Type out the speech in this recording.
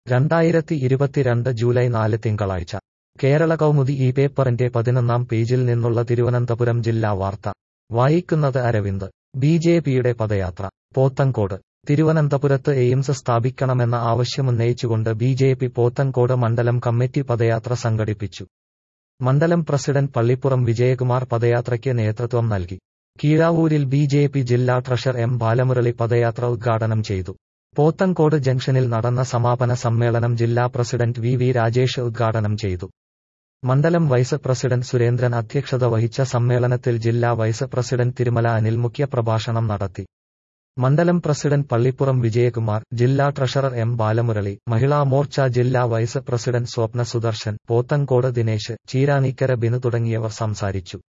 രണ്ടായിരത്തി ഇരുപത്തിരണ്ട് ജൂലൈ നാല് തിങ്കളാഴ്ച കേരള കൗമുദി ഈ പേപ്പറിന്റെ പതിനൊന്നാം പേജിൽ നിന്നുള്ള തിരുവനന്തപുരം ജില്ലാ വാർത്ത വായിക്കുന്നത് അരവിന്ദ് ബി ജെ പിയുടെ പദയാത്ര പോത്തങ്കോട് തിരുവനന്തപുരത്ത് എയിംസ് സ്ഥാപിക്കണമെന്ന ആവശ്യമുന്നയിച്ചുകൊണ്ട് ബി ജെ പി പോത്തങ്കോട് മണ്ഡലം കമ്മിറ്റി പദയാത്ര സംഘടിപ്പിച്ചു മണ്ഡലം പ്രസിഡന്റ് പള്ളിപ്പുറം വിജയകുമാർ പദയാത്രയ്ക്ക് നേതൃത്വം നൽകി കീഴാവൂരിൽ ബി ജെ പി ജില്ലാ ട്രഷറർ എം ബാലമുരളി പദയാത്ര ഉദ്ഘാടനം ചെയ്തു പോത്തങ്കോട് ജംഗ്ഷനിൽ നടന്ന സമാപന സമ്മേളനം ജില്ലാ പ്രസിഡന്റ് വി വി രാജേഷ് ഉദ്ഘാടനം ചെയ്തു മണ്ഡലം വൈസ് പ്രസിഡന്റ് സുരേന്ദ്രൻ അധ്യക്ഷത വഹിച്ച സമ്മേളനത്തിൽ ജില്ലാ വൈസ് പ്രസിഡന്റ് തിരുമല അനിൽ മുഖ്യപ്രഭാഷണം നടത്തി മണ്ഡലം പ്രസിഡന്റ് പള്ളിപ്പുറം വിജയകുമാർ ജില്ലാ ട്രഷറർ എം ബാലമുരളി മഹിളാ മോർച്ച ജില്ലാ വൈസ് പ്രസിഡന്റ് സ്വപ്ന സുദർശൻ പോത്തങ്കോട് ദിനേശ് ചീരാനീക്കര ബിനു തുടങ്ങിയവർ സംസാരിച്ചു